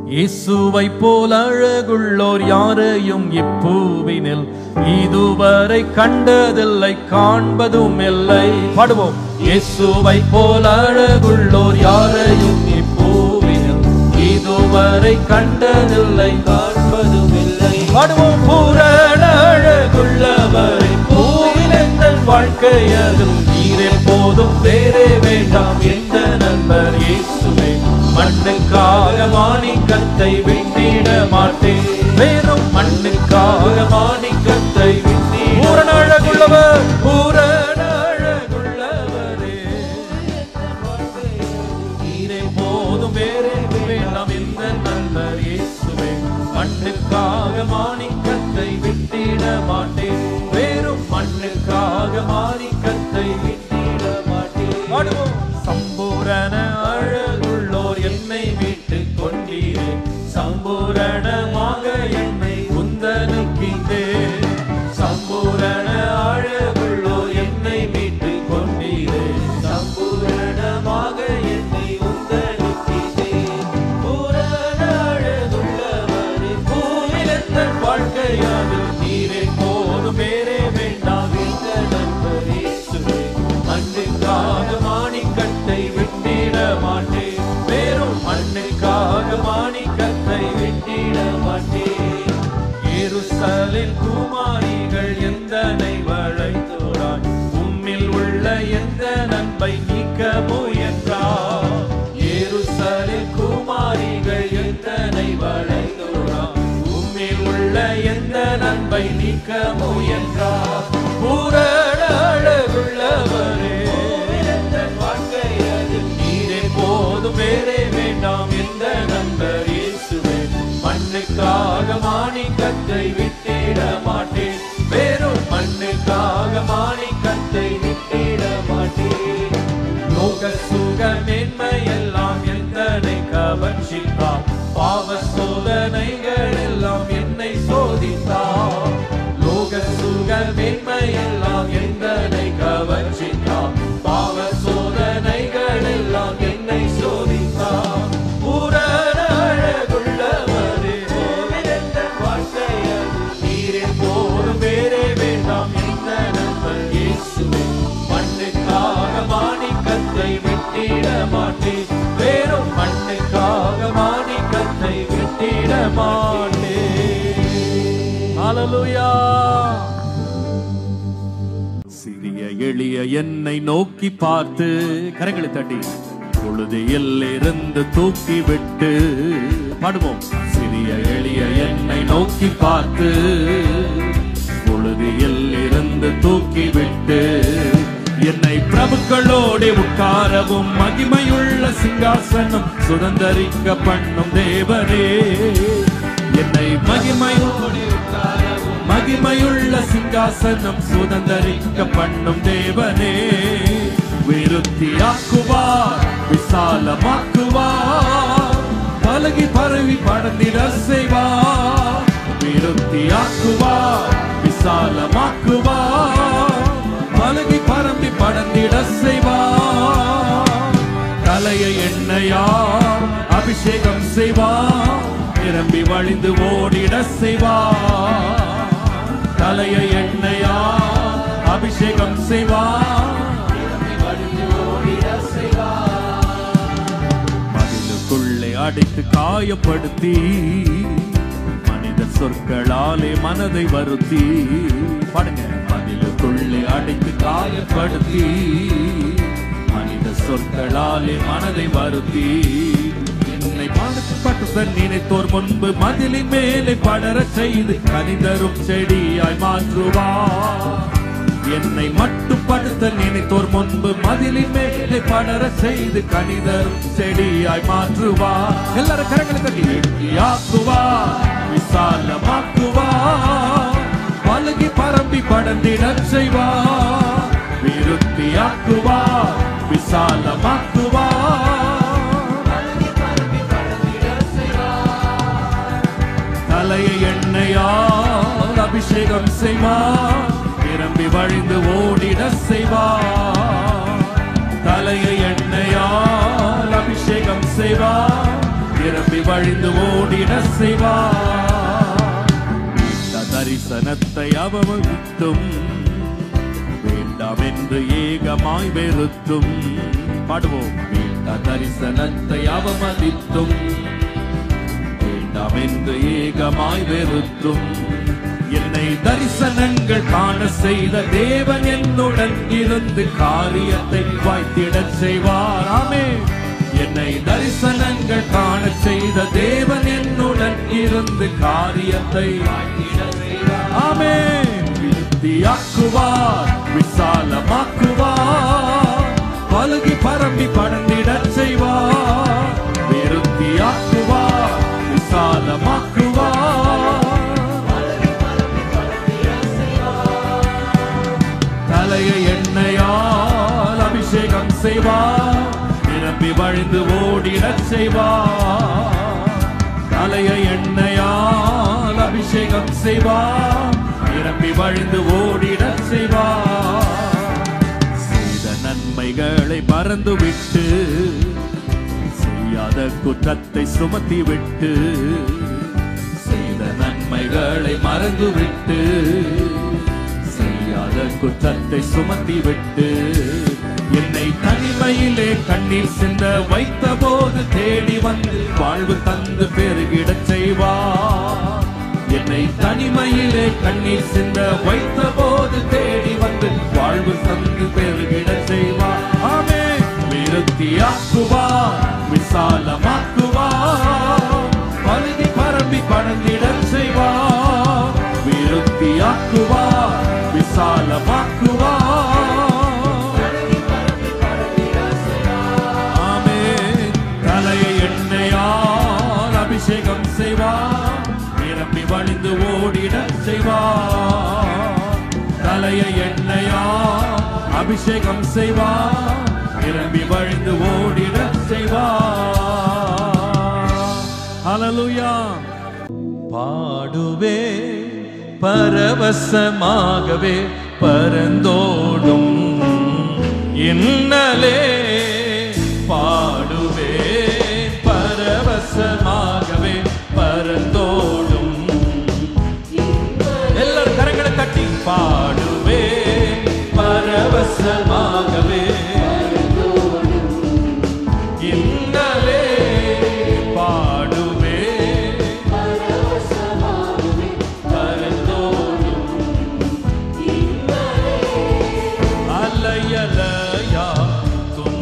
இயேசுவை போல் அழகுள்ளோர் யாரையும் இப்பூவினில் இதுவரை கண்டதில்லை காண்பதும் இல்லை பாடுவோம் இயேசுவை போல் அழகுள்ளோர் யாரையும் இப்பூவினில் இதுவரை கண்டதில்லை காண்பதும் இல்லை பாடுவோம் பூரண அழகுள்ளவரை பூவில் எந்த வாழ்க்கையதும் நீரே போதும் வேறே வேண்டாம் எந்த நண்பர் இயேசுவே மண்ணுக்காக மாணிக்கத்தை விட்டிட மாட்டேன் வெறும் மண்ணுக்காக மாணிக்கத்தை விட்டிட பூரண அழகுள்ளவர் பூரண அழகுள்ளவரே நீரே போதும் வேறே வேண்டாம் எந்த நண்பர் இயேசுவே மண்ணுக்காக மாணிக்கத்தை விட்டிட மாட்டேன் வேறும் மண்ணுக்காக மாணிக்கத்தை விட்டிட மாட்டேன் பாடுவோம் சம்பூரண அழகுள்ளோர் என்னை மீட்டு கொண்டீரே சம்பூரணமாக என்னை உந்தனுக்கிந்தே சம்பூரண அழகுள்ளோர் என்னை மீட்டு கொண்டீரே சம்பூரணமாக என்னை உந்தனுக்கிந்தே பூரண அழகுள்ளவரே பூவில் எந்த வாழ்க்கையாது நீரே போதும் வேறே வேண்டாம் இந்த நண்பர் இயேசுவே மண்ணுக்காக மாணிக்கத்தை விட்டிட மாட்டேன் வெறும் மண்ணுக்காக மாணிக்கத்தை விட்டிட மாட்டேன் எருசலில் குமாரிகள் எந்தனை வளைத்தோடாய் உம்மில் உள்ள எந்த நன்மை நீக்க முயன்றார் எருசலில் குமாரிகள் எந்தனை வளைத்தோடாய் உம்மில் உள்ள எந்த நன்மை நீக்க முயன்றார் பூரண அழகுள்ளவரே வாழ்க்கை அது நீரே போதும் வேறே வேண்டாம் எந்த நண்பர் இயேசுவே மண்ணுக்காக மாணிக்கத்தை விட்டிட மாட்டேன் வெறும் மண்ணுக்காக மாணிக்கத்தை விட்டிட மாட்டேன் லோக சுக மேன்மையெல்லாம் எந்தனை கவர்ச்சித்தார் பாவ சோதனைகள் எல்லாம் என்னை சோதித்தார் லோக சுக மேன்மையெல்லாம் எந்தனை கவர்ச்சித்தார் பாவ சோதனைகள் எல்லாம் என்னை சோதித்தார் பூரண அழகுள்ளவரே கோவிலெந்த வாழ்க்கை அது நீரே போதும் வேறே வேண்டாம் எந்த நண்பர் இயேசுவே மண்ணுக்காக மாணிக்கத்தை விட்டிட மாட்டேன் வேறும் மண்ணுக்காக மாணிக்கத்தை விட்டிட மாட்டேன் ஹalleluya சிறிய எளிய என்னை நோக்கி பார்த்து கரங்களை தட்டி பொழுதியிலிருந்து தூக்கி விட்டு பாடுவோம் சிறிய எளிய என்னை நோக்கி பார்த்து பொழுதியில் இருந்து தூக்கி விட்டு என்னை பிரபுக்களோடு உட்காரவும் மகிமையுள்ள சிங்காசனம் சுதந்தரிக்க பண்ணும் தேவனே என்னை மகிமையோடு உட்காரவும் மகிமையுள்ள சிங்காசனம் சுதந்தரிக்க பண்ணும் தேவனே விருத்தியாக்குவார் விசாலமாக்குவார் பலகி பரவி படர்ந்திட செய்வார் விருத்தியாக்குவார் விசாலமாக்குவார் பலகி பரம்பி படர்ந்திட செய்வார் தலையை எண்ணெயார் அபிஷேகம் செய்வார் நிரம்பி வழிந்து ஓடிட செய்வார் தலையை எண்ணெயார் அபிஷேகம் செய்வார் நிரம்பி வழிந்து ஓடிட செய்வார் மதிலுக்குள்ளே அடைத்து காயப்படுத்தி மனித சொற்களாலே மனதை வருத்தி பாடுங்க மதிலுக்குள்ளே அடைத்து காயப்படுத்தி மனித சொற்களாலே மனதை வருத்தி என்னை பாடுபட்டு நினைத்தோர் முன்பு மதிலின் மேலே படரச் செய்து கனிதரும் செடியாய் மாற்றுவார் என்னை மட்டுப்படுத்த நினைத்தோர் முன்பு மதிலின் மேலே படர செய்து கணிதரும் செடியாய் மாற்றுவா எல்லாரும் கரங்களை தட்டி வெட்டியாக்குவா விசாலமாக்குவா பழுகி பரம்பி படர்ந்திடச் செய்வா விருத்தியாக்குவா விசாலமாக்குவா தலையை எண்ணெயால் அபிஷேகம் செய்வார் நிரம்பி வழிந்து ஓடிட செய்வார் தலையை எண்ணெயால் அபிஷேகம் செய்வார் நிரம்பி வழிந்து ஓடிட செய்வார் இந்த தரிசனத்தை அவமதித்தும் வேண்டாம் என்று ஏகமாய் வெறுத்தும் பாடுவோம் இந்த தரிசனத்தை அவமதித்தும் வேண்டாம் என்று ஏகமாய் வெறுத்தும் என்னை தரிசனங்கள் காண செய்த தேவன் என்னுடன் இருந்து காரியத்தை வாய்த்திடச் செய்வார் ஆமே என்னை தரிசனங்கள் காண செய்த தேவன் என்னுடன் இருந்து காரியத்தை வாய்த்திடச் செய்வார் ஆமே விருத்தியாக்குவார் விசாலமாக்குவார் பலுகி பரம்பி படர்ந்திடச் செய்வார் விருத்தியாக்குவார் விசாலமாக்குவார் தலையை எண்ணெயால் அபிஷேகம் செய்வார் நிரம்பி வழிந்து ஓடிடச் செய்வார் தலையை எண்ணெயால் அபிஷேகம் செய்வார் நிரம்பி வழிந்து ஓடிடச் செய்வார் செய்த நன்மைகளை மறந்துவிட்டு செய்யாத குற்றத்தை சுமத்தி விட்டு செய்த நன்மைகளை மறந்துவிட்டு செய்யாத குற்றத்தை சுமத்தி விட்டு என்னை தனிமையிலே கண்ணீர் சிந்த வைத்த போது தேடி வந்து வாழ்வு தந்து பெருகிடச் செய்வார் என்னை தனிமையிலே கண்ணீர் சிந்த வைத்த போது தேடி வந்து வாழ்வு தந்து பெருகிடச் செய்வார் ஆமே விருத்தியாக்குவார் விசாலமாக்குவார் பழுதி பரம்பி படங்கிடச் செய்வார் விருத்தியாக்குவார் விசாலமாக்குவார் ஆமே தலையை எண்ணெயால் அபிஷேகம் செய்வார் நிரம்பி வழிந்து ஓடிடச் செய்வார் தலையை எண்ணெயால் அபிஷேகம் செய்வார் நிரம்பி வழிந்து ஓடிடச் செய்வார் ஹalleluya பாடுவே பரவசமாகவே பரந்தோடும் இன்னலே பாடுவே பரவசமாகவே பரந்தோடும் எல்லாரும் கரங்களை தட்டி பாடுவே பரவசமாகவே இன்னலே பாடுவே பரந்தோடும் அலையலையா துன்ப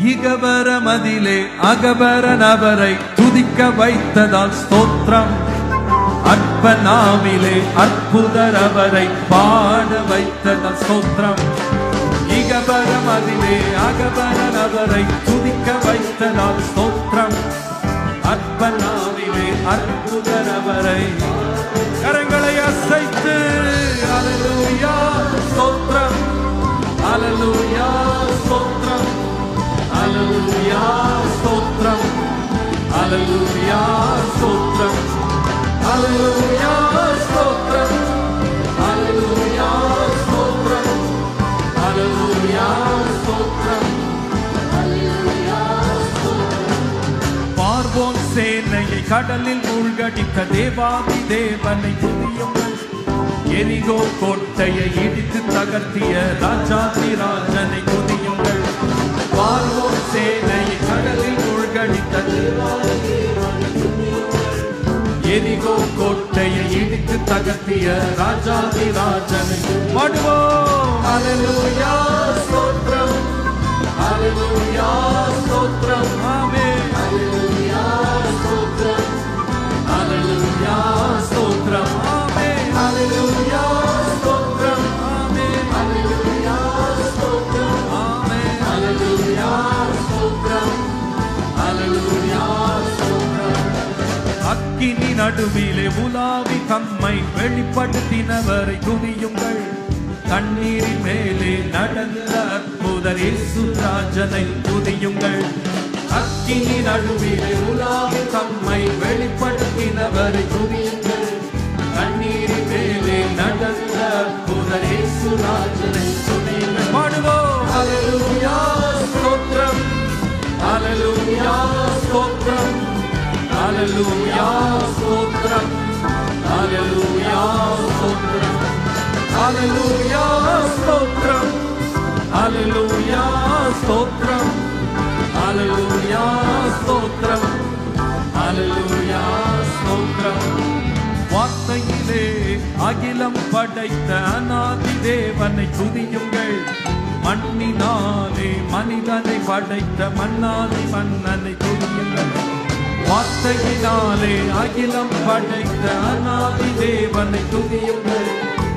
இகபரமதிலே அகபர நபரை துதிக்க வைத்ததால் ஸ்தோத்திரம் அற்பனாமிலே அற்புதர் அவரை பாட வைத்ததால் ஸ்தோத்திரம் இகபரமதிலே அகபர நபரை துதிக்க வைத்ததால் ஸ்தோத்திரம் அற்பனாமிலே அற்புதர் அவரை கரங்களை அசைத்து அலலூயா ஸ்தோத்திரம் அலலூயா ஸ்தோத்திரம் அலலூயா ஸ்தோத்திரம் அலலூயா ஸ்தோத்திரம் அலலூயா ஸ்தோத்திரம் அலலூயா ஸ்தோத்திரம் அலலூயா ஸ்தோத்திரம் பார்வோன் சேனையை கடலில் மூழ்கடித்த தேவாதி தேவனை துதியுங்கள் எரிகோ கோட்டையை இடித்து தகர்த்திய ராஜாதி ராஜனை துதியுங்கள் பார்வோன் சேனையை கடலில் மூழ்கடித்த தேவாதி தேவனை துதியுங்கள். எரிகோ கோட்டையை இடித்து தகர்த்திய ராஜாதி ராஜனை பாடுவோம் ஹalleluya ஸ்தோத்திரம் ஹalleluya ஸ்தோத்திரம் ஆமென் ஹalleluya ஸ்தோத்திரம் ஹalleluya ஸ்தோத்திரம் ஆமென் ஹalleluya ஸ்தோத்திரம் ஆமென் ஹalleluya ஸ்தோத்திரம் ஆமென் ஹalleluya ஸ்தோத்திரம் ஹalleluya ஸ்தோத்திரம் அக்கினி நடுவிலே உலாவி தம்மை வெளிப்படுத்தினவரை துதியுங்கள் தண்ணீரின் மேலே நடந்த அற்புதர் இயேசு ராஜனை துதியுங்கள் அக்கினி நடுவிலே உலாவி தம்மை வெளிப்படுத்தினவரை துதியுங்கள் தண்ணீரின் மேலே நடந்த அற்புதர் இயேசு ராஜனை துதியுங்கள் பாடுவோம் ஹalleluya ஸ்தோத்திரம் ஹalleluya ஸ்தோத்திரம் ஹalleluya ஸ்தோத்திரம் ஹalleluya ஸ்தோத்திரம் ஹalleluya ஸ்தோத்திரம் ஹalleluya ஸ்தோத்திரம் ஹalleluya ஸ்தோத்திரம் ஹalleluya ஸ்தோத்திரம் வார்த்தையிலே அகிலம் படைத்த அநாதி தேவனை துதியுங்கள் மண்ணினாலே மனிதனை படைத்த மன்னாதி மன்னனை துதியுங்கள் வார்த்தையினாலே அகிலம் படைத்த அநாதி தேவனை துதியுங்கள்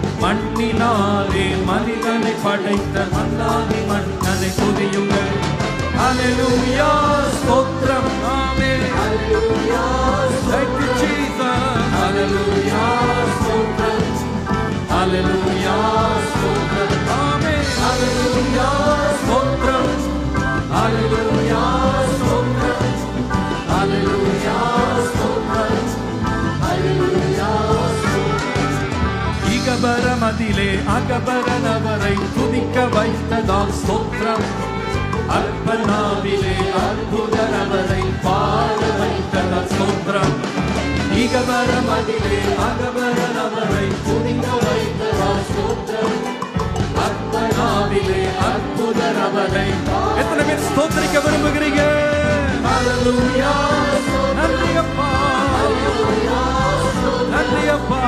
மண்ணினாலே மனிதனை படைத்த மன்னாதி மன்னனை துதியுங்கள் ஹalleluya ஸ்தோத்திரம் ஆமென் ஹalleluya thank you jesus ஹalleluya ஸ்தோத்திரம் ஹalleluya ஸ்தோத்திரம் ஆமென் ஹalleluya ஸ்தோத்திரம் ஹalleluya ஸ்தோத்திரம் ஹalleluya ஸ்தோத்திரம் ஹalleluya இகபரமதிலே அகபரனவரை துதிக்க வைத்ததால் ஸ்தோத்திரம் அற்பனாவிலே அற்புதரவரை பாட வைத்ததால் ஸ்தோத்திரம் இகபரமதிலே அகபரனவரை துதிக்க வைத்ததால் ஸ்தோத்திரம் அற்பனாவிலே அற்புதரவரை எத்தனை பேர் ஸ்தோத்திரிக்க விரும்புகிறீங்க ஹalleluya நன்றி அப்பா நன்றி அப்பா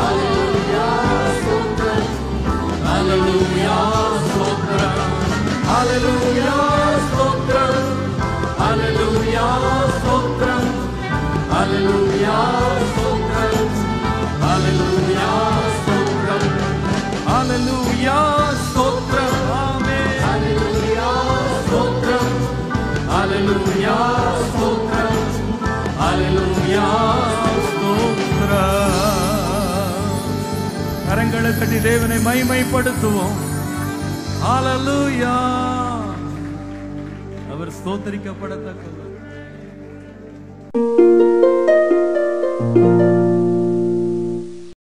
ஹalleluya ஸ்தோத்திரம் ஹalleluya ஸ்தோத்திரம் ஹalleluya ஸ்தோத்திரம் ஹalleluya ஸ்தோத்திரம் ஹalleluya ஸ்தோத்திரம் ஹalleluya ஸ்தோத்திரம் ஆமென் ஹalleluya ஸ்தோத்திரம் ஹalleluya ஸ்தோத்திரம் ஹalleluya ஸ்தோத்திரம் கரங்களை கட்டி தேவனை மைமைப்படுத்துவோம் ஹalleluya அவர் ஸ்தோத்தரிக்கப்படத்தக்கவர்